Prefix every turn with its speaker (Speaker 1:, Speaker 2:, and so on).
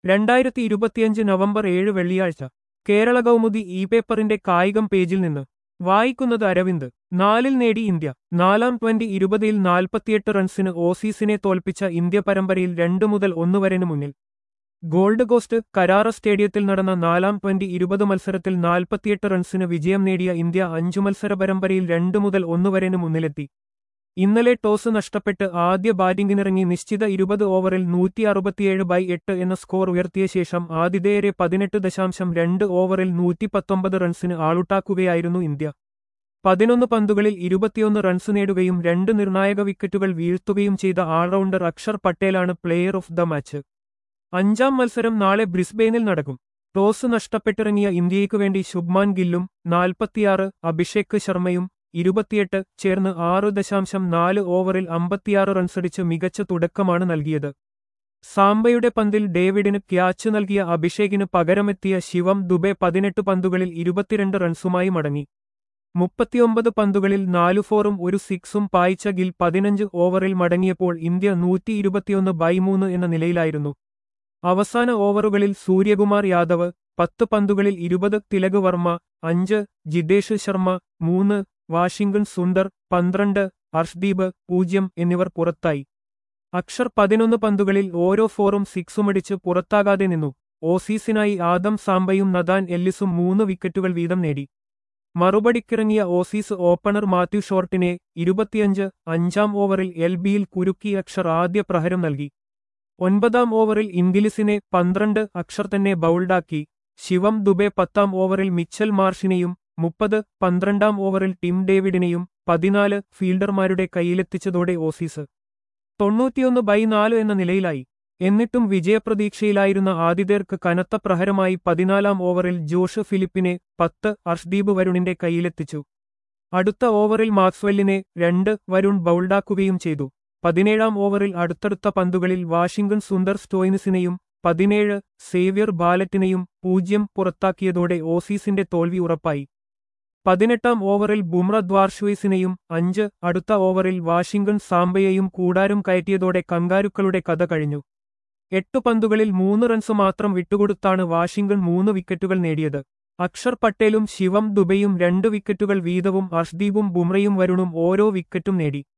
Speaker 1: രണ്ടായിരത്തി ഇരുപത്തിയഞ്ച് നവംബർ ഏഴ് വെള്ളിയാഴ്ച കേരള കൗമുദി ഇ പേപ്പറിന്റെ കായികം പേജിൽ നിന്ന് വായിക്കുന്നത് അരവിന്ദ് നാലിൽ നേടി ഇന്ത്യ നാലാം ട്വന്റി ഇരുപതിൽ നാൽപ്പത്തിയെട്ട് റൺസിന് ഓസീസിനെ തോൽപ്പിച്ച ഇന്ത്യ പരമ്പരയിൽ രണ്ട് മുതൽ ഒന്ന് വരെന് മുന്നിൽ ഗോൾഡ് കോസ്റ്റ് കരാറ സ്റ്റേഡിയത്തിൽ നടന്ന നാലാം ട്വന്റി ഇരുപത് മത്സരത്തിൽ നാൽപ്പത്തിയെട്ട് റൺസിന് വിജയം നേടിയ ഇന്ത്യ അഞ്ചു മത്സര പരമ്പരയിൽ രണ്ട് മുതൽ ഒന്ന് വരെന് മുന്നിലെത്തി ഇന്നലെ ടോസ് നഷ്ടപ്പെട്ട് ആദ്യ ബാറ്റിംഗിനിറങ്ങി നിശ്ചിത ഇരുപത് ഓവറിൽ നൂറ്റി അറുപത്തിയേഴ് ബൈ എട്ട് എന്ന സ്കോർ ഉയർത്തിയ ശേഷം ആതിഥേയരെ പതിനെട്ട് ദശാംശം രണ്ട് ഓവറിൽ നൂറ്റി പത്തൊമ്പത് റൺസിന് ആളുട്ടാക്കുകയായിരുന്നു ഇന്ത്യ പതിനൊന്ന് പന്തുകളിൽ ഇരുപത്തിയൊന്ന് റൺസ് നേടുകയും രണ്ട് നിർണായക വിക്കറ്റുകൾ വീഴ്ത്തുകയും ചെയ്ത ഓൾറൗണ്ടർ അക്ഷർ പട്ടേലാണ് പ്ലെയർ ഓഫ് ദ മാച്ച് അഞ്ചാം മത്സരം നാളെ ബ്രിസ്ബെയിനിൽ നടക്കും ടോസ് നഷ്ടപ്പെട്ടിറങ്ങിയ ഇന്ത്യയ്ക്കു വേണ്ടി ശുഭ്മാൻ ഗില്ലും നാൽപ്പത്തിയാറ് അഭിഷേക് ശർമ്മയും ഇരുപത്തിയെട്ട് ചേർന്ന് ആറ് ദശാംശം നാല് ഓവറിൽ അമ്പത്തിയാറ് റൺസടിച്ച് മികച്ച തുടക്കമാണ് നൽകിയത് സാംബയുടെ പന്തിൽ ഡേവിഡിന് ക്യാച്ച് നൽകിയ അഭിഷേകിന് പകരമെത്തിയ ശിവം ദുബെ പതിനെട്ട് പന്തുകളിൽ ഇരുപത്തിരണ്ട് റൺസുമായി മടങ്ങി മുപ്പത്തിയൊമ്പത് പന്തുകളിൽ നാലു ഫോറും ഒരു സിക്സും പായിച്ച ഗിൽ പതിനഞ്ച് ഓവറിൽ മടങ്ങിയപ്പോൾ ഇന്ത്യ നൂറ്റി ഇരുപത്തിയൊന്ന് ബൈ മൂന്ന് എന്ന നിലയിലായിരുന്നു അവസാന ഓവറുകളിൽ സൂര്യകുമാർ യാദവ് പത്ത് പന്തുകളിൽ ഇരുപത് തിലക് വർമ്മ അഞ്ച് ജിതേഷ് ശർമ്മ മൂന്ന് വാഷിംഗ്ടൺ സുന്ദർ പന്ത്രണ്ട് അർഷ്ദീപ് പൂജ്യം എന്നിവർ പുറത്തായി അക്ഷർ പതിനൊന്ന് പന്തുകളിൽ ഓരോ ഫോറും സിക്സുമടിച്ച് പുറത്താകാതെ നിന്നു ഓസീസിനായി ആദം സാംബയും നദാൻ എല്ലിസും മൂന്ന് വിക്കറ്റുകൾ വീതം നേടി മറുപടിക്കിറങ്ങിയ ഓസീസ് ഓപ്പണർ മാത്യു ഷോർട്ടിനെ ഇരുപത്തിയഞ്ച് അഞ്ചാം ഓവറിൽ എൽ ബിയിൽ കുരുക്കി അക്ഷർ ആദ്യ പ്രഹരം നൽകി ഒൻപതാം ഓവറിൽ ഇംഗ്ലിസിനെ പന്ത്രണ്ട് അക്ഷർ തന്നെ ബൗൾഡാക്കി ശിവം ദുബെ പത്താം ഓവറിൽ മിച്ചൽ മാർഷിനെയും മുപ്പത് പന്ത്രണ്ടാം ഓവറിൽ ടിം ഡേവിഡിനെയും പതിനാല് ഫീൽഡർമാരുടെ കയ്യിലെത്തിച്ചതോടെ ഓസീസ് തൊണ്ണൂറ്റിയൊന്ന് ബൈ നാല് എന്ന നിലയിലായി എന്നിട്ടും വിജയപ്രതീക്ഷയിലായിരുന്ന ആതിഥേർക്ക് കനത്ത പ്രഹരമായി പതിനാലാം ഓവറിൽ ജോഷ് ഫിലിപ്പിനെ പത്ത് അർഷ്ദീപ് വരുണിന്റെ കയ്യിലെത്തിച്ചു അടുത്ത ഓവറിൽ മാക്സ്വെല്ലിനെ രണ്ട് വരുൺ ബൗൾഡാക്കുകയും ചെയ്തു പതിനേഴാം ഓവറിൽ അടുത്തടുത്ത പന്തുകളിൽ വാഷിംഗ്ടൺ സുന്ദർ സ്റ്റോയിനിസിനെയും പതിനേഴ് സേവ്യർ ബാലറ്റിനെയും പൂജ്യം പുറത്താക്കിയതോടെ ഓസീസിന്റെ തോൽവി ഉറപ്പായി പതിനെട്ടാം ഓവറിൽ ബുംറ ദ്വാർഷ്വീസിനെയും അഞ്ച് അടുത്ത ഓവറിൽ വാഷിംഗ്ടൺ സാംബയെയും കൂടാരം കയറ്റിയതോടെ കങ്കാരുക്കളുടെ കഥ കഴിഞ്ഞു എട്ടു പന്തുകളിൽ മൂന്ന് റൺസ് മാത്രം വിട്ടുകൊടുത്താണ് വാഷിംഗ്ടൺ മൂന്ന് വിക്കറ്റുകൾ നേടിയത് അക്ഷർ പട്ടേലും ശിവം ദുബെയും രണ്ട് വിക്കറ്റുകൾ വീതവും അർഷ്ദീപും ബുംറയും വരുണും ഓരോ വിക്കറ്റും നേടി